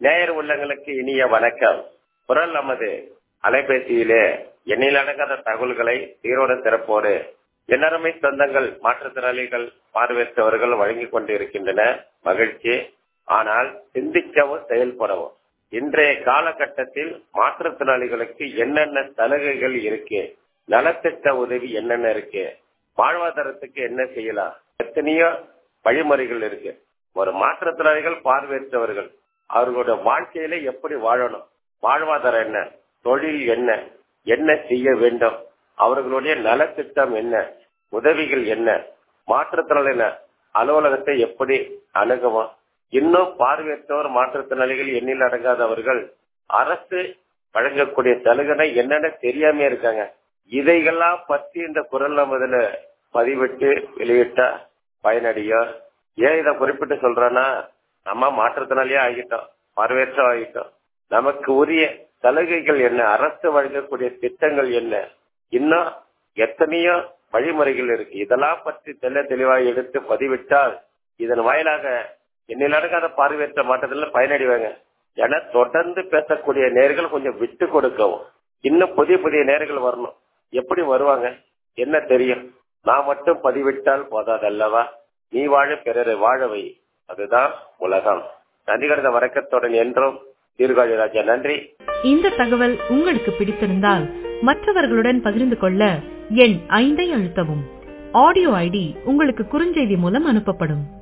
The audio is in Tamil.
நேயர் உள்ளங்களுக்கு இனிய வணக்கம் குரல் நமது அலைபேசியிலே எண்ணில் அடங்காத தகவல்களை சீரோட சிறப்போடு எண்ணருமை சொந்தங்கள் மாற்றுத்திறனாளிகள் பார்வையற்றவர்கள் வழங்கிக் கொண்டிருக்கின்றன மகிழ்ச்சி ஆனால் சிந்திக்கவும் செயல்படவும் இன்றைய காலகட்டத்தில் மாற்றுத்திறனாளிகளுக்கு என்னென்ன சலுகைகள் இருக்கு நலத்திட்ட உதவி என்னென்ன இருக்கு வாழ்வாதாரத்துக்கு என்ன செய்யலாம் எத்தனையோ வழிமுறைகள் இருக்கு ஒரு மாற்றுத்திறனாளிகள் பார்வையற்றவர்கள் அவர்களுடைய வாழ்க்கையில எப்படி வாழணும் வாழ்வாதாரம் என்ன தொழில் என்ன என்ன செய்ய வேண்டும் அவர்களுடைய நலத்திட்டம் என்ன உதவிகள் என்ன மாற்றுத்திறனாளி அலுவலகத்தை எப்படி அணுகுவோம் இன்னும் பார்வையற்றோர் மாற்றுத்திறனாளிகள் எண்ணில் அடங்காதவர்கள் அரசு வழங்கக்கூடிய சலுகை என்னென்ன தெரியாம இருக்காங்க இதையெல்லாம் பற்றி இந்த குரல் நமதுல பதிவிட்டு வெளியிட்டா பயனடையும் ஏன் இதை குறிப்பிட்டு சொல்றேன்னா நம்ம மாற்றுத்திறனாளியா ஆகிட்டோம் பார்வையற்ற ஆகிட்டோம் நமக்கு உரிய சலுகைகள் என்ன அரசு வழங்கக்கூடிய திட்டங்கள் என்ன இன்னும் எத்தனையோ வழிமுறைகள் இருக்கு இதெல்லாம் பற்றி தெல்ல தெளிவாக எடுத்து பதிவிட்டால் இதன் வாயிலாக என்னில் அடங்காத பார்வையற்ற மாற்றத்தில் பயனடைவாங்க என தொடர்ந்து பேசக்கூடிய நேர்கள் கொஞ்சம் விட்டு கொடுக்கவும் இன்னும் புதிய புதிய நேர்கள் வரணும் எப்படி வருவாங்க என்ன தெரியும் நான் மட்டும் பதிவிட்டால் போதாதல்லவா நீ வாழ பிறரை வாழவை அதுதான் உலகம் நன்றி கடந்த வணக்கத்துடன் என்றும் தீர்காழி ராஜா நன்றி இந்த தகவல் உங்களுக்கு பிடித்திருந்தால் மற்றவர்களுடன் பகிர்ந்து கொள்ள எண் ஐந்தை அழுத்தவும் ஆடியோ ஐடி உங்களுக்கு குறுஞ்செய்தி மூலம் அனுப்பப்படும்